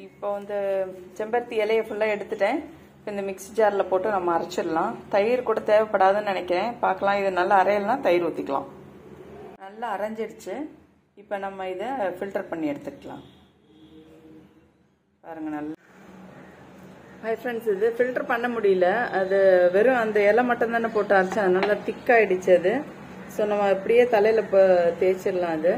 இப்போ வந்து செம்பருத்தி இலையை ஃபுல்லாக எடுத்துட்டேன் இப்போ இந்த மிக்ஸி ஜாரில் போட்டு நம்ம அரைச்சிடலாம் தயிர் கூட தேவைப்படாதுன்னு நினைக்கிறேன் பார்க்கலாம் இது நல்லா அரையலாம் தயிர் ஊற்றிக்கலாம் நல்லா அரைஞ்சிடுச்சு இப்போ நம்ம இதை ஃபில்டர் பண்ணி எடுத்துக்கலாம் பாருங்க நல்லா ஹை ஃப்ரெண்ட்ஸ் இது ஃபில்டர் பண்ண முடியல அது வெறும் அந்த இலை மட்டும் தானே போட்டு அரைச்சேன் அது நல்லா திக்காயிடுச்சு அது ஸோ நம்ம அப்படியே தலையில் இப்போ தேய்ச்சிடலாம் அது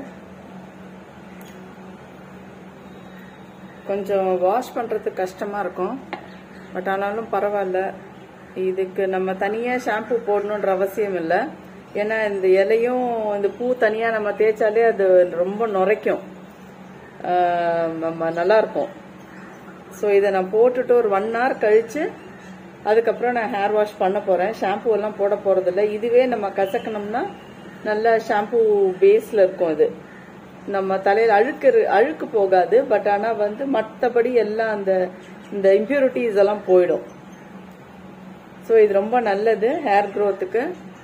கொஞ்சம் வாஷ் பண்ணுறதுக்கு கஷ்டமாக இருக்கும் பட் ஆனாலும் பரவாயில்ல இதுக்கு நம்ம தனியாக ஷாம்பு போடணுன்ற அவசியம் இல்லை ஏன்னா இந்த இலையும் இந்த பூ தனியாக நம்ம தேய்ச்சாலே அது ரொம்ப நுரைக்கும் ஆஹ் நம்ம நல்லா இருக்கும் ஸோ இதை நான் போட்டுட்டு ஒரு ஒன் ஹவர் கழிச்சு அதுக்கப்புறம் நான் ஹேர் வாஷ் பண்ண போகிறேன் ஷாம்பு எல்லாம் போட போகிறதில்ல இதுவே நம்ம கசக்கணும்னா நல்ல ஷாம்பு பேஸில் இருக்கும் இது நம்ம தலையில் அழுக்கு இரு- அழுக்கு போகாது பட் ஆனால் வந்து மற்றபடி எல்லாம் அந்த இந்த இம்ப்யூரிட்டிஸ் எல்லாம் போயிடும் ஸோ இது ரொம்ப நல்லது ஹேர் க்ரோத்துக்கு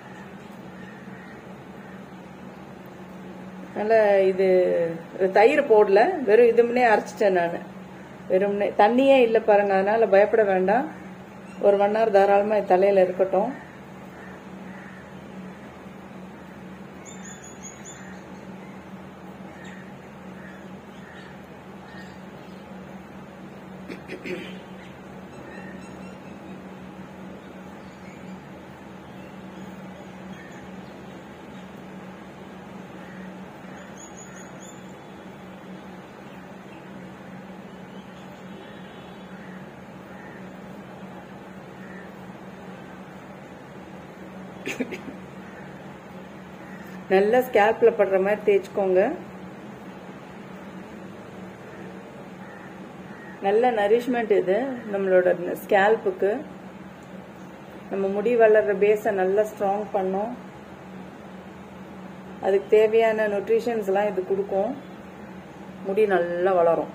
அதனால இது தயிர் போடல வெறும் இதுமுன்னே அரைச்சிட்டேன் நான் வெறும்னே தண்ணியே இல்லை பாருங்க அதனால பயப்பட வேண்டாம் ஒரு ஒன் ஹவர் தாராளமாக தலையில் இருக்கட்டும் நல்லா ஸ்கேல்ப்ல படுற மாதிரி தேய்ச்சிக்கோங்க நல்ல நரிஷ்மெண்ட் இது நம்மளோட ஸ்கேல்ப்புக்கு நம்ம முடி வளர்ற பேஸை நல்லா ஸ்ட்ராங் பண்ணும் அதுக்கு தேவையான நியூட்ரிஷன்ஸ் எல்லாம் இது கொடுக்கும் முடி நல்லா வளரும்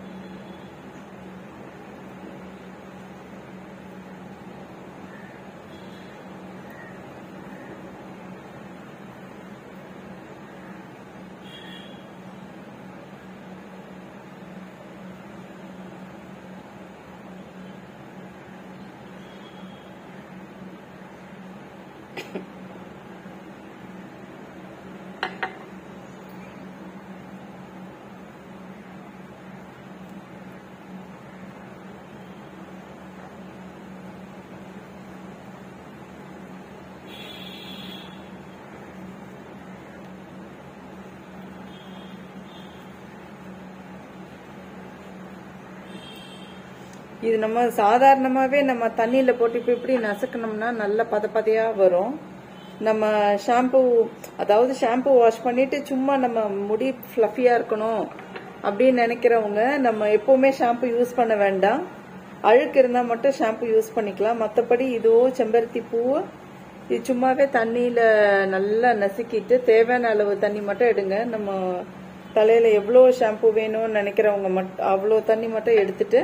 இது நம்ம சாதாரணமாவே நம்ம தண்ணியில போட்டு இப்ப இப்படி நசுக்கணும்னா நல்ல பத பதையா வரும் நம்ம ஷாம்பு அதாவது ஷாம்பு வாஷ் பண்ணிட்டு சும்மா நம்ம முடி ஃப்ளஃபியா இருக்கணும் அப்படின்னு நினைக்கிறவங்க நம்ம எப்பவுமே ஷாம்பு யூஸ் பண்ண வேண்டாம் அழுக்கு இருந்தா மட்டும் ஷாம்பு யூஸ் பண்ணிக்கலாம் மற்றபடி இதுவோ செம்பருத்தி பூவு இது சும்மாவே தண்ணியில நல்லா நசுக்கிட்டு தேவையான அளவு தண்ணி மட்டும் எடுங்க நம்ம தலையில எவ்வளோ ஷாம்பு வேணும்னு நினைக்கிறவங்க மட்டும் அவ்வளோ தண்ணி மட்டும் எடுத்துட்டு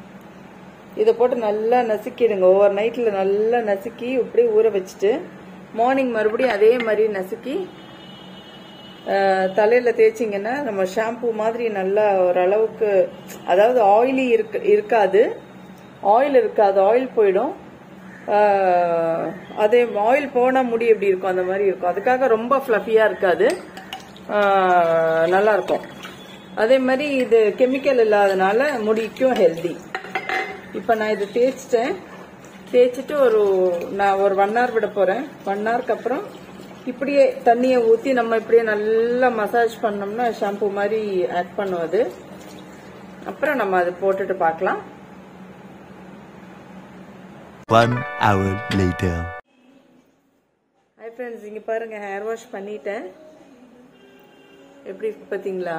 இதை போட்டு நல்லா நசுக்கிடுங்க ஓவர் நைட்ல நல்லா நசுக்கி இப்படியே ஊற வச்சுட்டு மார்னிங் மறுபடியும் அதே மாதிரி நசுக்கி அஹ், தலையில தேய்ச்சிங்கன்னா நம்ம ஷாம்பு மாதிரி நல்லா ஓரளவுக்கு அதாவது ஆயிலி இருக்கு இருக்காது ஆயில் இருக்காது ஆயில் போயிடும் அஹ், அதே ஆயில் போனா முடி எப்படி இருக்கும் அந்த மாதிரி இருக்கும் அதுக்காக ரொம்ப ஃப்ளஃபியா இருக்காது அஹ், நல்லா இருக்கும் அதே மாதிரி இது கெமிக்கல் இல்லாதனால முடிக்கும் ஹெல்தி இப்போ நான் இதை தேய்ச்சிட்டேன் தேய்ச்சிட்டு ஒரு நான் ஒரு ஒன் ஹவர் விட போறேன் ஒன் ஹவருக்கு அப்புறம் இப்படியே தண்ணியை ஊற்றி நம்ம இப்படியே நல்லா மசாஜ் பண்ணோம்னா ஷாம்பு மாதிரி ஆட் பண்ணும் அது அப்புறம் நம்ம அதை போட்டுட்டு பார்க்கலாம் One hour later. Hi friends இங்கே பாருங்க ஹேர் வாஷ் பண்ணிட்டேன் எப்படி இருக்கு பார்த்தீங்களா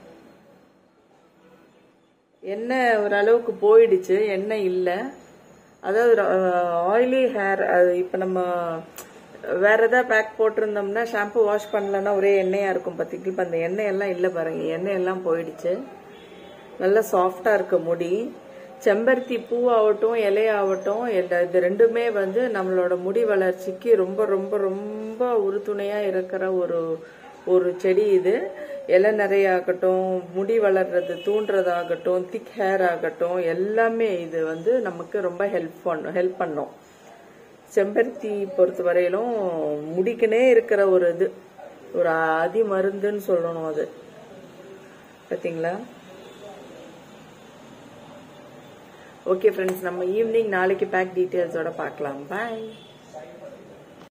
எண்ணெய் ஓரளவுக்கு போயிடுச்சு எண்ணெய் இல்லை அதாவது ஆயிலி ஹேர் அது இப்போ நம்ம வேற ஏதாவது பேக் போட்டிருந்தோம்னா ஷாம்பு வாஷ் பண்ணலன்னா ஒரே எண்ணெயாக இருக்கும் பார்த்தீங்களா இப்போ அந்த எண்ணெய் எல்லாம் இல்லை பாருங்க எண்ணெய் எல்லாம் போயிடுச்சு நல்லா சாஃப்டா இருக்கு முடி செம்பருத்தி பூவாகட்டும் இலையாகட்டும் எல்லா- இது ரெண்டுமே வந்து நம்மளோட முடி வளர்ச்சிக்கு ரொம்ப ரொம்ப ரொம்ப உறுதுணையா இருக்கிற ஒரு ஒரு செடி இது இலை நிறைய ஆகட்டும் முடி வளர்றது தூண்டுறதாகட்டும் திக் ஹேர் ஆகட்டும் எல்லாமே இது வந்து நமக்கு ரொம்ப ஹெல்ப் பண்ணும் ஹெல்ப் பண்ணும் செம்பருத்தி பொறுத்த வரையிலும் முடிக்குனே இருக்கிற ஒரு இது ஒரு அதி மருந்துன்னு சொல்லணும் அது பார்த்தீங்களா ஓகே ஃப்ரெண்ட்ஸ் நம்ம ஈவினிங் நாளைக்கு பேக் டீட்டெயில்ஸோட பார்க்கலாம் பாய்